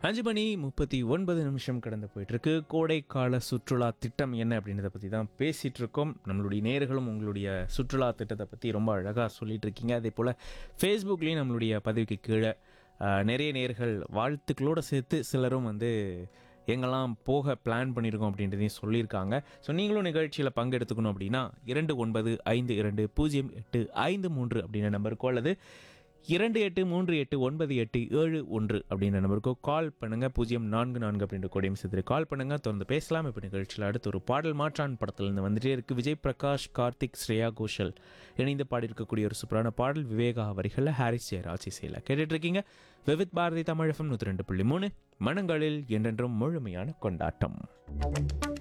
அஞ்சு மணி முப்பத்தி ஒன்பது நிமிஷம் கடந்து போயிட்டு இருக்கு கோடைக்கால சுற்றுலா திட்டம் என்ன அப்படின்றத பற்றி தான் பேசிகிட்டு இருக்கோம் நம்மளுடைய நேர்களும் உங்களுடைய சுற்றுலா திட்டத்தை பற்றி ரொம்ப அழகாக சொல்லிட்டு இருக்கீங்க அதே போல் ஃபேஸ்புக்லேயும் நம்மளுடைய பதிவுக்கு கீழே ஆஹ், நிறைய நேர்கள் வாழ்த்துக்களோடு சேர்த்து சிலரும் வந்து எங்கெல்லாம் போக பிளான் பண்ணியிருக்கோம் அப்படின்றதையும் சொல்லியிருக்காங்க ஸோ நீங்களும் நிகழ்ச்சியில் பங்கெடுத்துக்கணும் அப்படின்னா இரண்டு ஒன்பது ஐந்து இரண்டு பூஜ்ஜியம் எட்டு ஐந்து மூன்று அப்படின்ற நம்பருக்கோ அல்லது இரண்டு எட்டு மூன்று எட்டு ஒன்பது எட்டு ஏழு ஒன்று அப்படின்ற நம்பருக்கு கால் பண்ணுங்க பூஜ்ஜியம் நான்கு நான்கு அப்படின்ற கொடியும் சேர்த்து கால் பண்ணுங்க தொடர்ந்து பேசலாம் இப்போ நிகழ்ச்சியில் அடுத்து ஒரு பாடல் மாற்றான் படத்துலேருந்து வந்துட்டே இருக்கு விஜய் பிரகாஷ் கார்த்திக் ஸ்ரேயா கோஷல் இணைந்து பாடியிருக்கக்கூடிய ஒரு சூப்பரான பாடல் விவேகா வரிகளில் ஹாரிஸ் ஜெயராஜ் இசையில் கேட்டுட்டு இருக்கீங்க விவித் பாரதி தமிழ் எஃப்எம் நூற்றி ரெண்டு புள்ளி மூணு மனங்களில் என்றென்றும் முழுமையான கொண்டாட்டம்